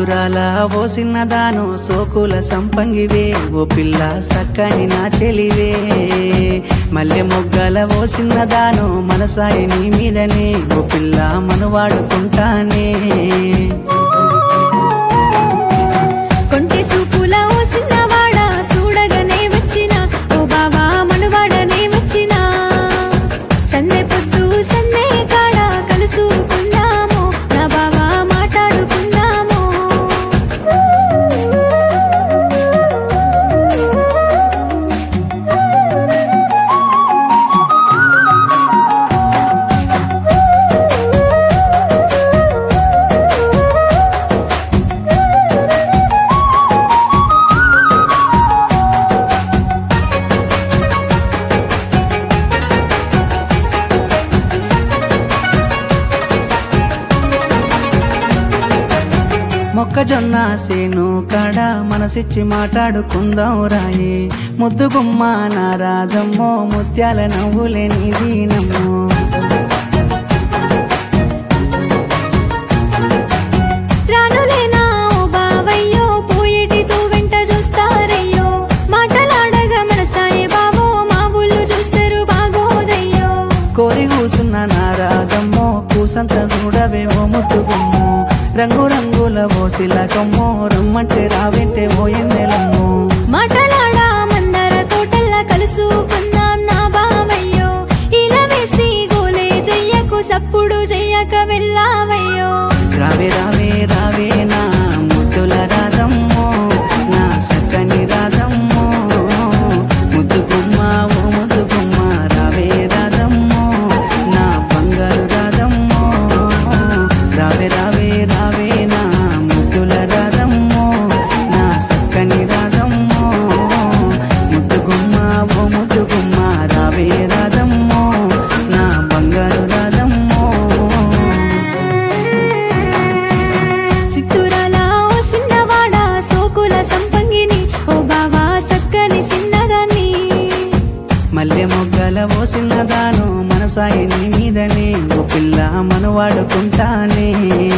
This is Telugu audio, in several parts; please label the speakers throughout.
Speaker 1: సిత్తురాల ఓ సిన్నదాను సోకుల సంపంగివే ఓ పిల్ల సక్కని నా చెలివే మల్లె మొగ్గల ఓ సిన్నదాను మనసాయి నీ మీదనే ఓ పిల్ల మనువాడుకుంటానే
Speaker 2: కొంటె సూపుల ఓ సిన్నవాడ చూడగానే వచ్చిన ఓ బావా మనువాడనే వచ్చిన సందే పొద్దు సందే కాడ కలుసుకుందాము నా బావా మాట్లాడుకుందాము
Speaker 1: మొక్కజొన్న సేను కాడ మనసిచ్చి మాట్లాడుకుందాం రాయే ముద్దు గుమ్మ నారాదమ్మో ముత్యాల నవ్వులే నీదీనమ్మో
Speaker 2: రానులేనా ఓ బావయ్యో పోయేటితో వెంట చూస్తారయ్యో మాటలాడగా మనసాయే బావో మా ఊళ్ళు చూస్తారు బాగోదయ్యో
Speaker 1: కోరి కూసున్న నారాదమ్మో కూసంత చూడవే ఓ ముద్దుగుమ్మో రంగు రంగుల ఓసిల కొమ్మో రమ్మంటే రావెంటే ఓ ఎన్నెలమ్మో
Speaker 2: మాటలాడా మందర తోటల్లా కలుసుకుందాం నా బావయ్యో ఇలా వేసి గోలే చెయ్యకు సప్పుడు చెయ్యక వెళ్ళావయ్యో
Speaker 1: రావే రావే రావే నా ముద్దుల రాధమ్మో నా సక్కని రాధమ్మో ముద్దు గుమ్మ ఓ ముద్దు గుమ్మ రావే రాధమ్మో నా బంగారు రాధమ్మో రావే రావే రావే నా ముద్దుల రాధమ్మో నా సక్కని రాధమ్మో ముద్దు గుమ్మ ఓ ముద్దు గుమ్మ రావే రాధమ్మో నా బంగారు రాధమ్మో
Speaker 2: సిత్తురాల ఓ సిన్నవాడ సోకుల సంపంగిని ఓ బావా సక్కని సిన్నదాన్ని
Speaker 1: మల్లె మొగ్గల ఓ సిన్నదాను మనసాయి నీ మీదనే ఓ పిల్ల మనువాడుకుంటానే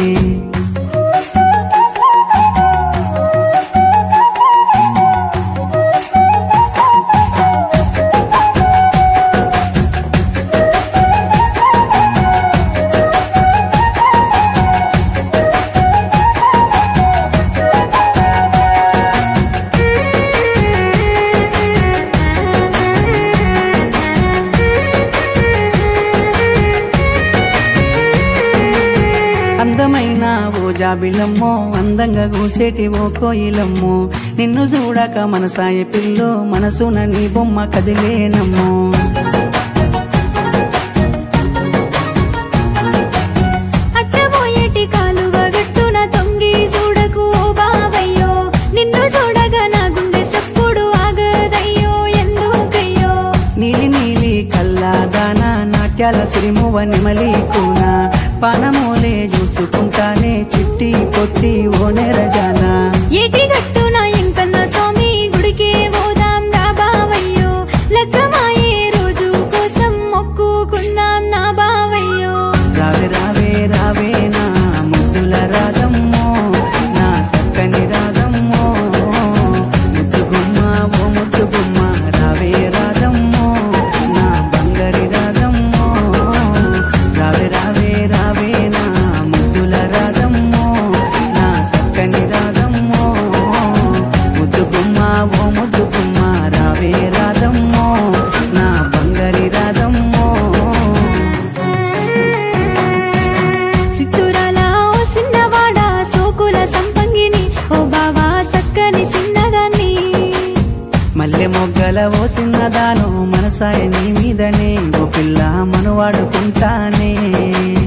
Speaker 1: అందమైన ఓ జాబిలమ్మో అందంగా కూసేటి ఓ కోయిలమ్మో నిన్ను చూడక మనసాయ పిల్లో మనసున నీ బొమ్మ కదిలేనమ్మో
Speaker 2: అట్టబోయేటి కాలువ గట్టున తొంగి చూడకు ఓ బావయ్యో నిన్ను చూడగా నా గుండె సప్పుడు ఆగదయ్యో ఎందుకయ్యో
Speaker 1: నీలి నీలి కల్లాదాన నాట్యాల సిరిమువ నిమలి కూన పానమోలే చూసుకుంటానే చిట్టి పొట్టి ఓ నెరజానా
Speaker 2: ఏటి గట్టున ఎంకన్న స్వామి గుడికే పోదాం రా బావయ్యో లగ్గమాయే రోజు కోసం మొక్కుకుందాం నా బావయ్యో
Speaker 1: రావే రావే రావే నా ముద్దుల రాధమ్మో నా సక్కని రాధమ్మో ముద్దు గుమ్మ ఓ ముద్దు గుమ్మ రావే రాధమ్మో నా బంగారి రాధమ్మో రావే రావే రావే నా ముద్దుల రాధమ్మో నా సక్కని రాధమ్మో ముద్దు గుమ్మ ఓ ముద్దు గుమ్మ రావే రాధమ్మో నా బంగారి రాధమ్మో
Speaker 2: సిత్తురాల ఓ సిన్నవాడ సోకుల సంపంగిని ఓ బావా సక్కని సిన్నదాన్ని
Speaker 1: మల్లె మొగ్గల ఓ సిన్నదాను మనసాయ నీ మీదనే ఓ పిల్ల మనువాడుకుంటానే